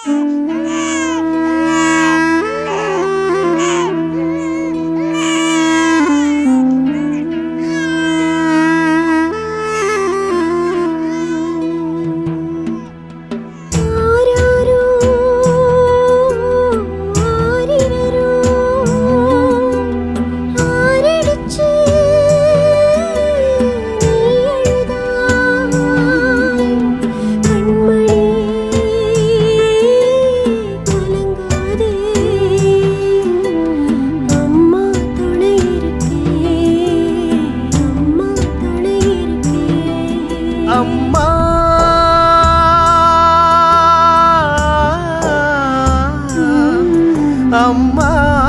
ஆராரோ ஆரிரரோ ஆரடிச்சு நீ அழுதாய் கண்மணி கலங்காதே அம்மா துணை இருக்கே அம்மா துணை இருக்கே அம்மா அம்மா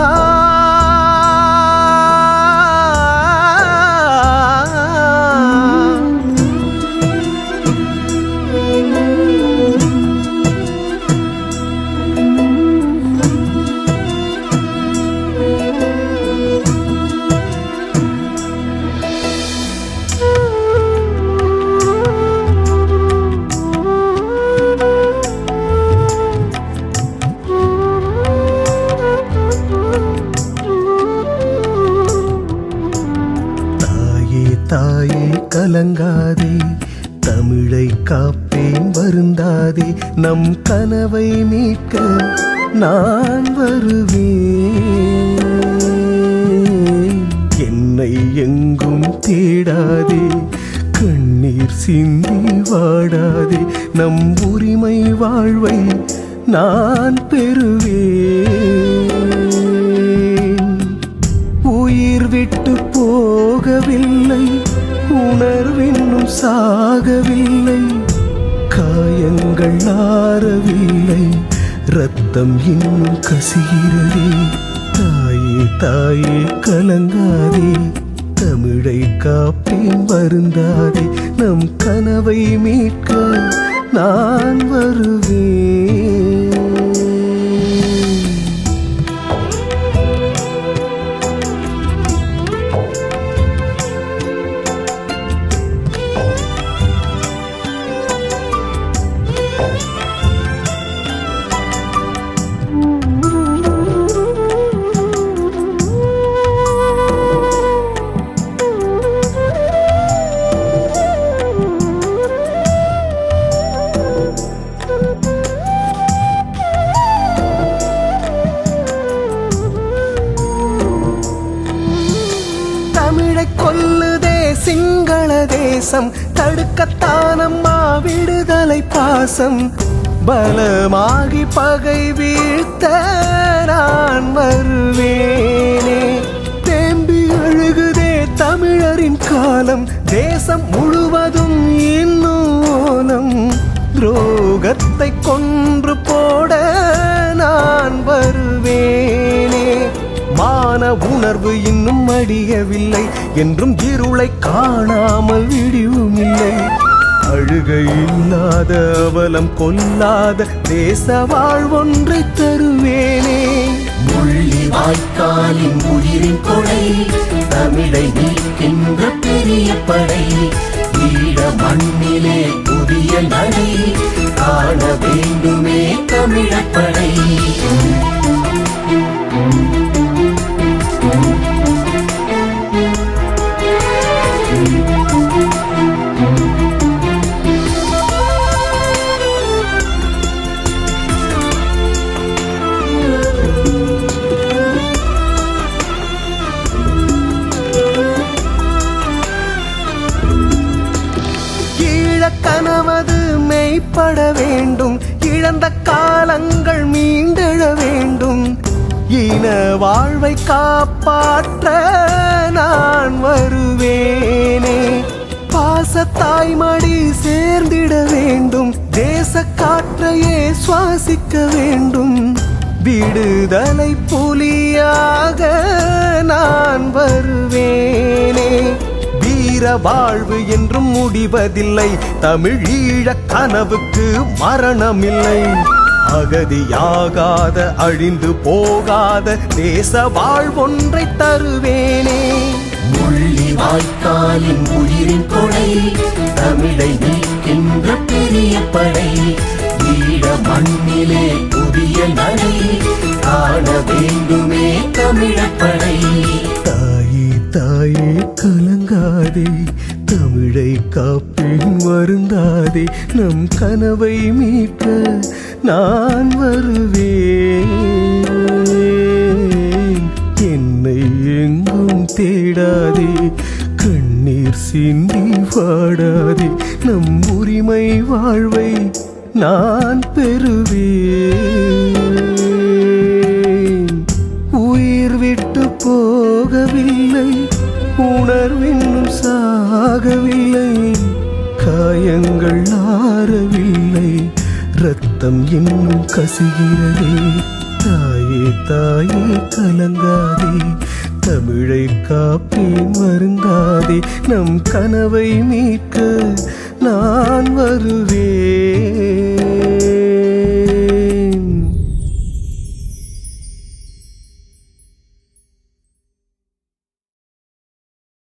தாயே தாயே கலங்காதே தமிழை காப்பேன் வருந்தாதே நம் கனவை மீட்க நான் வருவேன் என்னை எங்கும் தேடாதே கண்ணீர் சிந்தி வாடாதே நம் உரிமை வாழ்வை நான் பெறுவேன் உயிர் விட்டு போகவில்லை உணர்வின்னும் சாகவில்லை காயங்கள் ஆறவில்லை ரத்தம் இன்னும் கசிகிறதே தாயே தாயே கலங்காதே தமிழை காப்பேன் வருந்தாதே நம் கனவை மீட்க நான் வருவேன் தமிழை கொல்லுதே சிங்கள தேசம் தடுக்கத்தானம்மா விடுதலை பாசம் பலமாகி பகை வீழ்த்த நான் வருவேனே தேம்பி அழுகுதே தமிழரின் காலம் தேசம் முழுவதும் இன்னும் ஓலம் துரோகத்தை கொன்று போட நான் வருவேனே மான உணர்வு இன்னும் அடியவில்லை என்றும் இருளை காணாமல் விடிவும் இல்லை அழுகை இல்லாத அவலம் கொல்லாத தேச வாழ்வொன்றை தருவேனே முள்ளி வாய்க்காலின் உயிரின் கொடை தமிழை நீக்கின்ற பெரிய படை ஈழ மண்ணிலே புதிய நடை காண வேண்டுமே தமிழப் படை ஈழக் கனவது மெய்ப்பட வேண்டும் இழந்த காலங்கள் மீண்டெழ வேண்டும் இன வாழ்வை காப்பாற்ற நான் வருவேனே பாசத்தாய் மடி சேர்ந்திட வேண்டும் தேச காற்றையே சுவாசிக்க வேண்டும் விடுதலை புலியாக நான் வருவேனே வீர வாழ்வு என்றும் முடிவதில்லை தமிழ் ஈழக் கனவுக்கு மரணமில்லை அகதியாகாத அழிந்து போகாத தேச வாழ்வொன்றை தருவேனே முள்ளி வாய்க்காலின் உயிரின் கொடை தமிழை நீக்கின்ற பெரிய படை ஈழ மண்ணிலே புயல் நடை காண வேண்டுமே தமிழப்படை தாயே தாயே கலங்காதே தமிழை காப்பேன் வருந்தாதே நம் கனவை மீட்க நான் வருவேன் என்னை எங்கும் தேடாதே கண்ணீர் சிந்தி வாடாதே நம் உரிமை வாழ்வை நான் பெறுவேன் உயிர் விட்டு போகவில்லை உணர்வின்னும் சாகவில்லை காயங்கள் ஆறவில்லை ரத்தம் இன்னும் கசிகிறதே தாயே தாயே கலங்காதே தமிழை காப்பேன் வருந்தாதே நம் கனவை மீட்க நான் வருவேன்